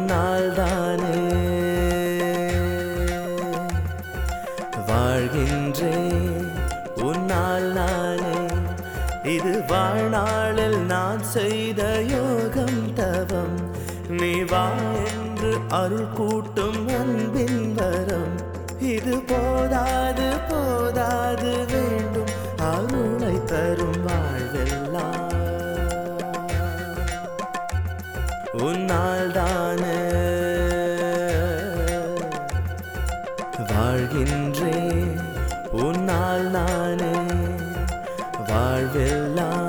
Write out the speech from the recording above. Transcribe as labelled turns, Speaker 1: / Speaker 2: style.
Speaker 1: உன்னால் தானே வாழ்கின்றேன் உன்னால் நானே இது வாழ்நாளில் நான் செய்த யோகம் தவம் நீ வா என்று அருள் கூட்டும் அன்பின் வரம் இது போதாது போதாது வேண்டும் அருளை தரும் வாழ்வெல்லாம் உன்னால் தானே வாழ்கின்றேன் உன்னால் நானே வாழ்வெல்லாம்